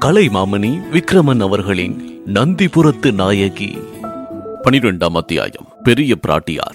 கலைமாமணி விக்ரமன் அவர்களின் நந்திபுரத்து நாயகி பனிரெண்டாம் அத்தியாயம் பெரிய பிராட்டியார்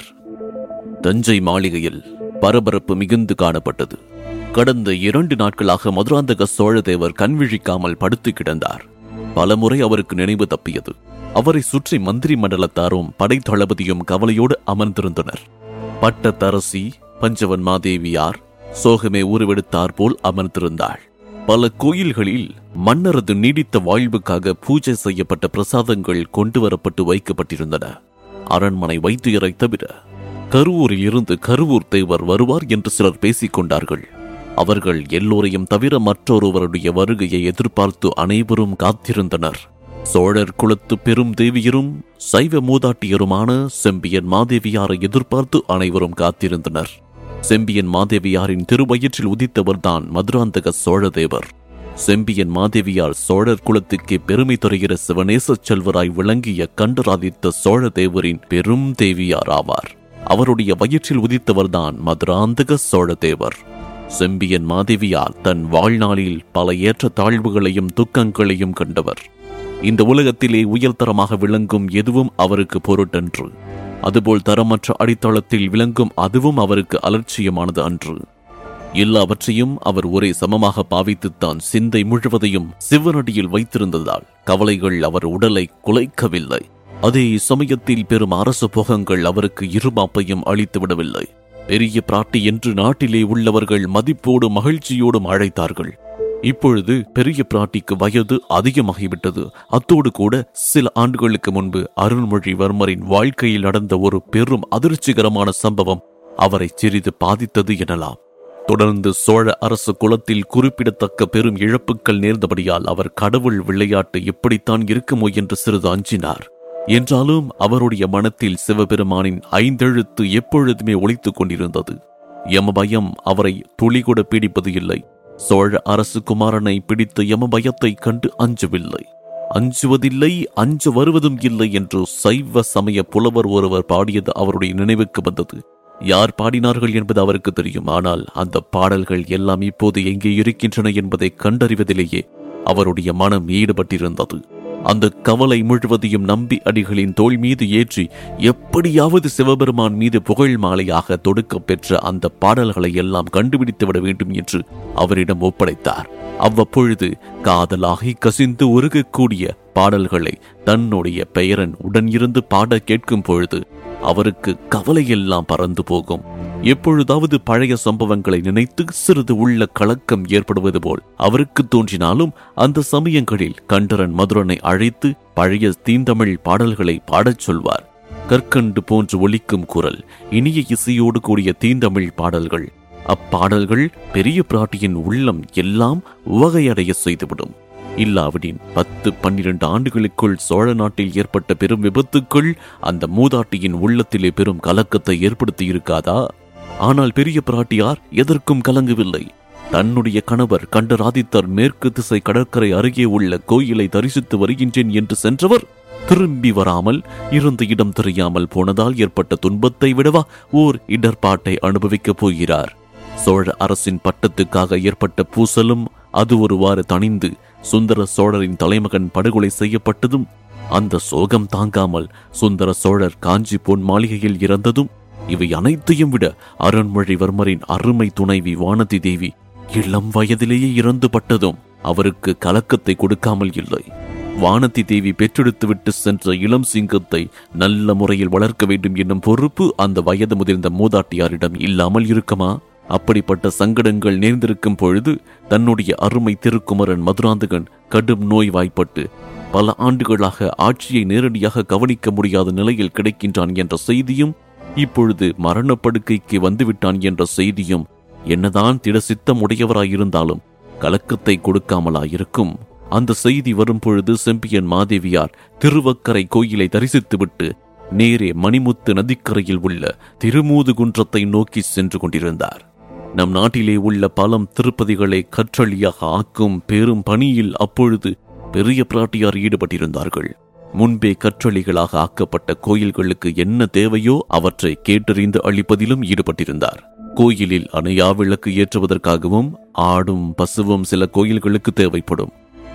தஞ்சை மாளிகையில் பரபரப்பு மிகுந்து காணப்பட்டது கடந்த இரண்டு நாட்களாக மதுராந்தக சோழதேவர் கண்விழிக்காமல் படுத்து கிடந்தார் பலமுறை அவருக்கு நினைவு தப்பியது அவரை சுற்றி மந்திரி மண்டலத்தாரும் படைத்தளபதியும் கவலையோடு அமர்ந்திருந்தனர் பட்டத்தரசி பஞ்சவன் மாதேவியார் சோகமே உருவெடுத்தார் போல் அமர்ந்திருந்தாள் பல கோயில்களில் மன்னரது நீடித்த வாழ்வுக்காக பூஜை செய்யப்பட்ட பிரசாதங்கள் கொண்டு வரப்பட்டு வைக்கப்பட்டிருந்தன அரண்மனை வைத்தியரை தவிர கருவூரில் இருந்து கருவூர் தேவர் வருவார் என்று சிலர் பேசிக் கொண்டார்கள் அவர்கள் எல்லோரையும் தவிர மற்றொருவருடைய வருகையை எதிர்பார்த்து அனைவரும் காத்திருந்தனர் சோழர் குலத்து பெரும் தேவியரும் சைவ மூதாட்டியருமான செம்பியன் மாதேவியாரை எதிர்பார்த்து அனைவரும் காத்திருந்தனர் செம்பியன் மாதேவியாரின் திருவயிற்றில் உதித்தவர்தான் மதுராந்தக சோழதேவர் செம்பியன் மாதேவியார் சோழர் குலத்துக்கே பெருமை தருகிற சிவநேச செல்வராய் விளங்கிய கண்டராதித்த சோழதேவரின் பெரும் தேவியார் ஆவார் அவருடைய வயிற்றில் உதித்தவர்தான் மதுராந்தக சோழதேவர் செம்பியன் மாதேவியார் தன் வாழ்நாளில் பல ஏற்ற தாழ்வுகளையும் துக்கங்களையும் கண்டவர் இந்த உலகத்திலே உயர்தரமாக விளங்கும் எதுவும் அவருக்கு பொருட்டன்று அதுபோல் தரமற்ற அடித்தளத்தில் விளங்கும் அதுவும் அவருக்கு அலட்சியமானது அன்று எல்லாவற்றையும் அவர் ஒரே சமமாக பாவித்துத்தான் சிந்தை முழுவதையும் சிவனடியில் வைத்திருந்ததால் கவலைகள் அவர் உடலை குலைக்கவில்லை அதே சமயத்தில் பெரும் அரசு போகங்கள் அவருக்கு இருமாப்பையும் அளித்து விடவில்லை பெரிய பிராட்டி என்று நாட்டிலே உள்ளவர்கள் மதிப்போடும் மகிழ்ச்சியோடும் அழைத்தார்கள் இப்பொழுது பெரிய பிராட்டிக்கு வயது அதிகமாகிவிட்டது அத்தோடு கூட சில ஆண்டுகளுக்கு முன்பு அருள்மொழிவர்மரின் வாழ்க்கையில் நடந்த ஒரு பெரும் அதிர்ச்சிகரமான சம்பவம் அவரை சிறிது பாதித்தது எனலாம் தொடர்ந்து சோழ அரசு குலத்தில் குறிப்பிடத்தக்க பெரும் இழப்புகள் நேர்ந்தபடியால் அவர் கடவுள் விளையாட்டு எப்படித்தான் இருக்குமோ என்று சிறிது அஞ்சினார் என்றாலும் அவருடைய மனத்தில் சிவபெருமானின் ஐந்தெழுத்து எப்பொழுதுமே ஒழித்துக் கொண்டிருந்தது யமபயம் அவரை துளிகூட பீடிப்பது இல்லை சோழ அரசு குமாரனை பிடித்த யமபயத்தை கண்டு அஞ்சவில்லை அஞ்சுவதில்லை அஞ்ச வருவதும் இல்லை என்று சைவ சமய புலவர் ஒருவர் பாடியது அவருடைய நினைவுக்கு வந்தது யார் பாடினார்கள் என்பது அவருக்கு தெரியும் ஆனால் அந்த பாடல்கள் எல்லாம் இப்போது எங்கே இருக்கின்றன என்பதை கண்டறிவதிலேயே அவருடைய மனம் ஈடுபட்டிருந்தது அந்த கவலை முழுவதையும் நம்பி அடிகளின் தோள் மீது ஏற்றி எப்படியாவது சிவபெருமான் மீது புகழ் மாலையாக தொடுக்க பெற்ற அந்த பாடல்களை எல்லாம் கண்டுபிடித்து விட வேண்டும் என்று அவரிடம் ஒப்படைத்தார் அவ்வப்பொழுது காதலாகி கசிந்து உருகக்கூடிய பாடல்களை தன்னுடைய பெயரன் உடன் இருந்து பாட கேட்கும் பொழுது அவருக்கு கவலையெல்லாம் பறந்து போகும் எப்பொழுதாவது பழைய சம்பவங்களை நினைத்து சிறிது உள்ள கலக்கம் ஏற்படுவது போல் அவருக்கு தோன்றினாலும் அந்த சமயங்களில் கண்டரன் மதுரனை அழைத்து பழைய தீந்தமிழ் பாடல்களை பாடச் சொல்வார் கற்கண்டு போன்று ஒலிக்கும் குரல் இனிய இசையோடு கூடிய தீந்தமிழ் பாடல்கள் அப்பாடல்கள் பெரிய பிராட்டியின் உள்ளம் எல்லாம் உவகையடைய செய்துவிடும் இல்லாவிடின் பத்து பன்னிரண்டு ஆண்டுகளுக்குள் சோழ நாட்டில் ஏற்பட்ட பெரும் விபத்துக்கள் அந்த மூதாட்டியின் உள்ளத்திலே பெரும் கலக்கத்தை ஏற்படுத்தி இருக்காதா ஆனால் பெரிய பிராட்டியார் எதற்கும் கலங்கவில்லை தன்னுடைய கணவர் கண்டராதித்தர் மேற்கு திசை கடற்கரை அருகே உள்ள கோயிலை தரிசித்து வருகின்றேன் என்று சென்றவர் திரும்பி வராமல் இருந்த இடம் தெரியாமல் போனதால் ஏற்பட்ட துன்பத்தை விடவா ஓர் இடர்பாட்டை அனுபவிக்கப் போகிறார் சோழ அரசின் பட்டத்துக்காக ஏற்பட்ட பூசலும் அது ஒருவாறு தணிந்து சுந்தர சோழரின் தலைமகன் படுகொலை செய்யப்பட்டதும் அந்த சோகம் தாங்காமல் சுந்தர சோழர் காஞ்சி பொன் மாளிகையில் இறந்ததும் இவை அனைத்தையும் விட அருண்மொழிவர்மரின் அருமை துணைவி வானதி தேவி இளம் வயதிலேயே இறந்து பட்டதும் அவருக்கு கலக்கத்தை கொடுக்காமல் இல்லை வானதி தேவி பெற்றெடுத்துவிட்டு சென்ற இளம் சிங்கத்தை நல்ல முறையில் வளர்க்க வேண்டும் என்னும் பொறுப்பு அந்த வயது முதிர்ந்த மூதாட்டியாரிடம் இல்லாமல் இருக்குமா அப்படிப்பட்ட சங்கடங்கள் நேர்ந்திருக்கும் பொழுது தன்னுடைய அருமை திருக்குமரன் மதுராந்தகன் கடும் நோய் வாய்ப்பட்டு பல ஆண்டுகளாக ஆட்சியை நேரடியாக கவனிக்க முடியாத நிலையில் கிடைக்கின்றான் என்ற செய்தியும் இப்பொழுது மரணப்படுக்கைக்கு வந்துவிட்டான் என்ற செய்தியும் என்னதான் திட சித்தம் உடையவராயிருந்தாலும் கலக்கத்தை கொடுக்காமலாயிருக்கும் அந்த செய்தி வரும் பொழுது செம்பியன் மாதேவியார் திருவக்கரை கோயிலை தரிசித்துவிட்டு நேரே மணிமுத்து நதிக்கரையில் உள்ள திருமூதுகுன்றத்தை நோக்கி சென்று கொண்டிருந்தார் நம் நாட்டிலே உள்ள பலம் திருப்பதிகளை கற்றளியாக ஆக்கும் பெரும் பணியில் அப்பொழுது பெரிய பிராட்டியார் ஈடுபட்டிருந்தார்கள் முன்பே கற்றளிகளாக ஆக்கப்பட்ட கோயில்களுக்கு என்ன தேவையோ அவற்றை கேட்டறிந்து அளிப்பதிலும் ஈடுபட்டிருந்தார் கோயிலில் அணையா விளக்கு ஏற்றுவதற்காகவும் ஆடும் பசுவும் சில கோயில்களுக்கு தேவைப்படும்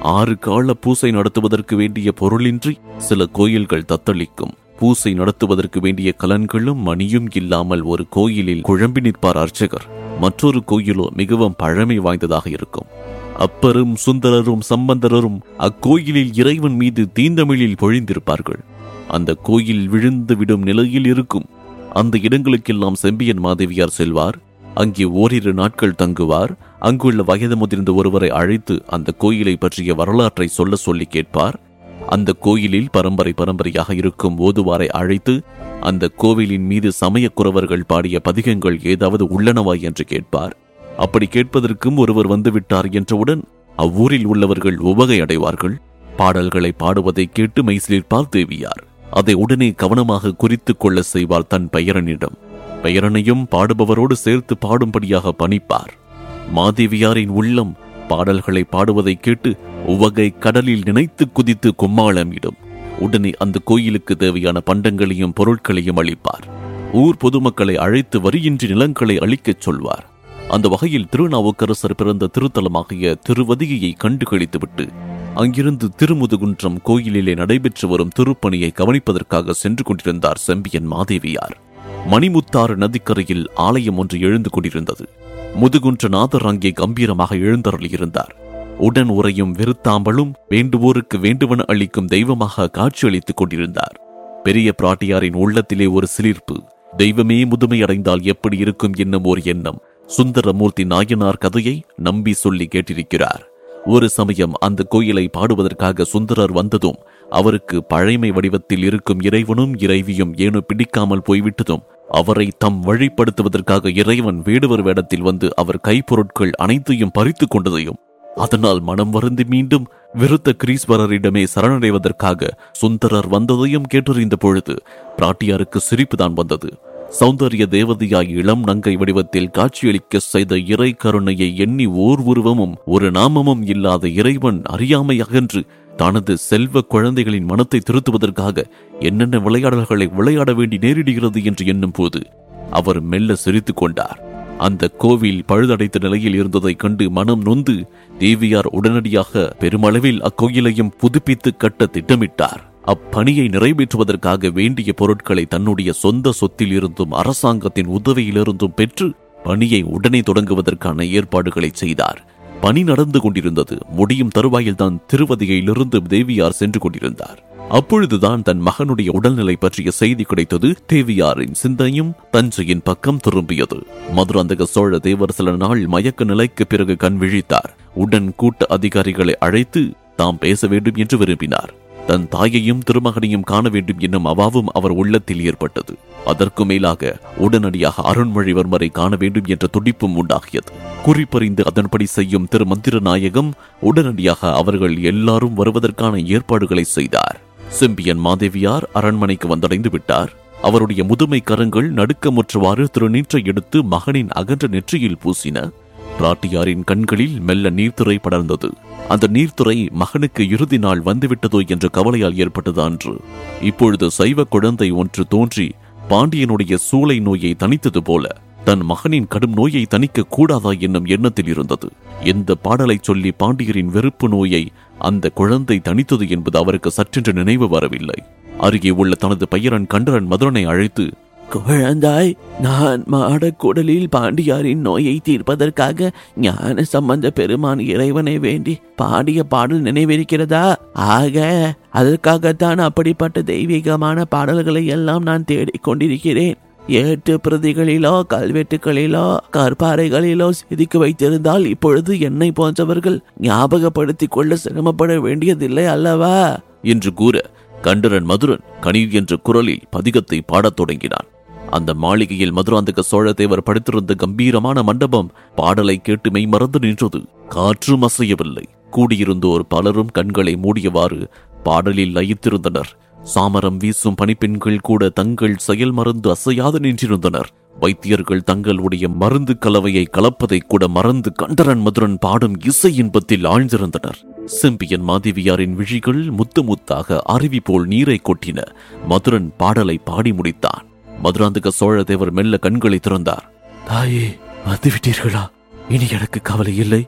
ஆறு கால பூசை நடத்துவதற்கு வேண்டிய பொருளின்றி சில கோயில்கள் தத்தளிக்கும் பூசை நடத்துவதற்கு வேண்டிய கலன்களும் மணியும் இல்லாமல் ஒரு கோயிலில் குழம்பி நிற்பார் அர்ச்சகர் மற்றொரு கோயிலோ மிகவும் பழமை வாய்ந்ததாக இருக்கும் அப்பரும் சுந்தரரும் சம்பந்தரரும் அக்கோயிலில் இறைவன் மீது தீந்தமிழில் பொழிந்திருப்பார்கள் அந்த கோயில் விழுந்து விடும் நிலையில் இருக்கும் அந்த இடங்களுக்கெல்லாம் செம்பியன் மாதேவியார் செல்வார் அங்கே ஓரிரு நாட்கள் தங்குவார் அங்குள்ள வயது முதிர்ந்த ஒருவரை அழைத்து அந்த கோயிலை பற்றிய வரலாற்றை சொல்ல சொல்லி கேட்பார் அந்த கோயிலில் பரம்பரை பரம்பரையாக இருக்கும் ஓதுவாரை அழைத்து அந்த கோவிலின் மீது சமயக் குறவர்கள் பாடிய பதிகங்கள் ஏதாவது உள்ளனவா என்று கேட்பார் அப்படி கேட்பதற்கும் ஒருவர் வந்துவிட்டார் என்றவுடன் அவ்வூரில் உள்ளவர்கள் உவகை அடைவார்கள் பாடல்களை பாடுவதை கேட்டு மெய்சிலிருப்பார் தேவியார் அதை உடனே கவனமாக குறித்துக் கொள்ள செய்வார் தன் பெயரனிடம் பெயரனையும் பாடுபவரோடு சேர்த்து பாடும்படியாக பணிப்பார் மாதேவியாரின் உள்ளம் பாடல்களை பாடுவதை கேட்டு உவகை கடலில் நினைத்து குதித்து கும்மாளமிடும் உடனே அந்த கோயிலுக்கு தேவையான பண்டங்களையும் பொருட்களையும் அளிப்பார் ஊர் பொதுமக்களை அழைத்து வரியின்றி நிலங்களை அளிக்கச் சொல்வார் அந்த வகையில் திருநாவுக்கரசர் பிறந்த திருத்தலமாகிய திருவதிகையை கண்டு கழித்துவிட்டு அங்கிருந்து திருமுதுகுன்றம் கோயிலிலே நடைபெற்று வரும் திருப்பணியை கவனிப்பதற்காக சென்று கொண்டிருந்தார் செம்பியன் மாதேவியார் மணிமுத்தாறு நதிக்கரையில் ஆலயம் ஒன்று எழுந்து கொண்டிருந்தது முதுகுன்ற நாதர் அங்கே கம்பீரமாக எழுந்தருளியிருந்தார் உடன் உறையும் விருத்தாம்பலும் வேண்டுவோருக்கு வேண்டுவன அளிக்கும் தெய்வமாக காட்சியளித்துக் கொண்டிருந்தார் பெரிய பிராட்டியாரின் உள்ளத்திலே ஒரு சிலிர்ப்பு தெய்வமே முதுமை அடைந்தால் எப்படி இருக்கும் என்னும் ஒரு எண்ணம் சுந்தரமூர்த்தி நாயனார் கதையை நம்பி சொல்லி கேட்டிருக்கிறார் ஒரு சமயம் அந்த கோயிலை பாடுவதற்காக சுந்தரர் வந்ததும் அவருக்கு பழைமை வடிவத்தில் இருக்கும் இறைவனும் இறைவியும் ஏனோ பிடிக்காமல் போய்விட்டதும் அவரை தம் வழிப்படுத்துவதற்காக இறைவன் வேடுவர் வேடத்தில் வந்து அவர் கைப்பொருட்கள் அனைத்தையும் பறித்துக் கொண்டதையும் அதனால் மனம் வருந்தி மீண்டும் விருத்த கிரீஸ்வரரிடமே சரணடைவதற்காக சுந்தரர் வந்ததையும் கேட்டறிந்த பொழுது பிராட்டியாருக்கு சிரிப்புதான் வந்தது சௌந்தரிய தேவதையாய் இளம் நங்கை வடிவத்தில் காட்சியளிக்க செய்த இறை கருணையை எண்ணி ஓர் உருவமும் ஒரு நாமமும் இல்லாத இறைவன் அறியாமை அகன்று தனது செல்வ குழந்தைகளின் மனத்தை திருத்துவதற்காக என்னென்ன விளையாடல்களை விளையாட வேண்டி நேரிடுகிறது என்று எண்ணும் போது அவர் மெல்ல சிரித்துக் கொண்டார் அந்த கோவில் பழுதடைத்த நிலையில் இருந்ததைக் கண்டு மனம் நொந்து தேவியார் உடனடியாக பெருமளவில் அக்கோயிலையும் புதுப்பித்து கட்ட திட்டமிட்டார் அப்பணியை நிறைவேற்றுவதற்காக வேண்டிய பொருட்களை தன்னுடைய சொந்த சொத்தில் இருந்தும் அரசாங்கத்தின் உதவியிலிருந்தும் பெற்று பணியை உடனே தொடங்குவதற்கான ஏற்பாடுகளை செய்தார் பணி நடந்து கொண்டிருந்தது முடியும் தருவாயில்தான் திருவதிகையிலிருந்து தேவியார் சென்று கொண்டிருந்தார் அப்பொழுதுதான் தன் மகனுடைய உடல்நிலை பற்றிய செய்தி கிடைத்தது தேவியாரின் சிந்தையும் தஞ்சையின் பக்கம் திரும்பியது மதுராந்தக சோழ தேவர் சில நாள் மயக்க நிலைக்கு பிறகு கண் விழித்தார் உடன் கூட்ட அதிகாரிகளை அழைத்து தாம் பேச வேண்டும் என்று விரும்பினார் தன் தாயையும் திருமகனையும் காண வேண்டும் என்னும் அவாவும் அவர் உள்ளத்தில் ஏற்பட்டது அதற்கு மேலாக உடனடியாக அருண்மொழிவர்மரை காண வேண்டும் என்ற துடிப்பும் உண்டாகியது குறிப்பறிந்து அதன்படி செய்யும் திரு மந்திர நாயகம் உடனடியாக அவர்கள் எல்லாரும் வருவதற்கான ஏற்பாடுகளை செய்தார் செம்பியன் மாதேவியார் அரண்மனைக்கு வந்தடைந்து விட்டார் அவருடைய முதுமை கரங்கள் நடுக்கமுற்றவாறு திருநீற்றை எடுத்து மகனின் அகன்ற நெற்றியில் பூசின பிராட்டியாரின் கண்களில் மெல்ல நீர்த்துறை படர்ந்தது அந்த நீர்த்துறை மகனுக்கு இறுதி நாள் வந்துவிட்டதோ என்ற கவலையால் ஏற்பட்டது அன்று இப்பொழுது சைவ குழந்தை ஒன்று தோன்றி பாண்டியனுடைய சூளை நோயை தணித்தது போல தன் மகனின் கடும் நோயை தணிக்க கூடாதா என்னும் எண்ணத்தில் இருந்தது எந்த பாடலை சொல்லி பாண்டியரின் வெறுப்பு நோயை அந்த குழந்தை தணித்தது என்பது அவருக்கு சற்றென்று நினைவு வரவில்லை அருகே உள்ள தனது பையரன் கண்டரன் மதுரனை அழைத்து குழந்தாய் நான் மாடக்குடலில் பாண்டியாரின் நோயை தீர்ப்பதற்காக ஞான சம்பந்த பெருமான் இறைவனை வேண்டி பாடிய பாடல் நினைவிருக்கிறதா ஆக அதற்காகத்தான் அப்படிப்பட்ட தெய்வீகமான பாடல்களை எல்லாம் நான் தேடிக் கொண்டிருக்கிறேன் ஏட்டு பிரதிகளிலோ கல்வெட்டுகளிலோ கற்பாறைகளிலோ செதுக்கி வைத்திருந்தால் இப்பொழுது என்னை போன்றவர்கள் ஞாபகப்படுத்திக் கொள்ள சிரமப்பட வேண்டியதில்லை அல்லவா என்று கூற கண்டரன் மதுரன் கணீர் என்ற குரலில் பதிகத்தை பாடத் தொடங்கினான் அந்த மாளிகையில் மதுராந்தக சோழதேவர் படுத்திருந்த கம்பீரமான மண்டபம் பாடலை கேட்டு மெய் மறந்து நின்றது காற்றும் அசையவில்லை கூடியிருந்தோர் பலரும் கண்களை மூடியவாறு பாடலில் லயித்திருந்தனர் சாமரம் வீசும் பணிப்பெண்கள் கூட தங்கள் செயல் மறந்து அசையாது நின்றிருந்தனர் வைத்தியர்கள் தங்களுடைய மருந்து கலவையை கலப்பதை கூட மறந்து கண்டரன் மதுரன் பாடும் இசை இன்பத்தில் ஆழ்ந்திருந்தனர் செம்பியன் மாதேவியாரின் விழிகள் முத்து முத்தாக அருவி போல் நீரை கொட்டின மதுரன் பாடலை பாடி முடித்தான் மதுராந்தக சோழதேவர் மெல்ல கண்களை திறந்தார் தாயே வந்துவிட்டீர்களா இனி எனக்கு கவலை இல்லை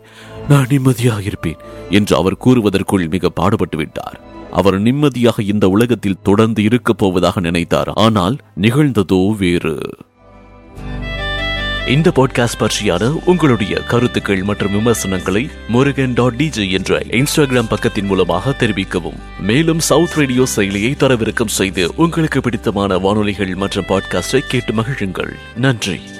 நான் நிம்மதியாக இருப்பேன் என்று அவர் கூறுவதற்குள் மிக பாடுபட்டு விட்டார் அவர் நிம்மதியாக இந்த உலகத்தில் தொடர்ந்து இருக்கப் போவதாக நினைத்தார் ஆனால் நிகழ்ந்ததோ வேறு இந்த பாட்காஸ்ட் பற்றியான உங்களுடைய கருத்துக்கள் மற்றும் விமர்சனங்களை முருகன் டாட் டிஜே என்ற இன்ஸ்டாகிராம் பக்கத்தின் மூலமாக தெரிவிக்கவும் மேலும் சவுத் ரேடியோ செயலியை தரவிறக்கம் செய்து உங்களுக்கு பிடித்தமான வானொலிகள் மற்றும் பாட்காஸ்டை கேட்டு மகிழுங்கள் நன்றி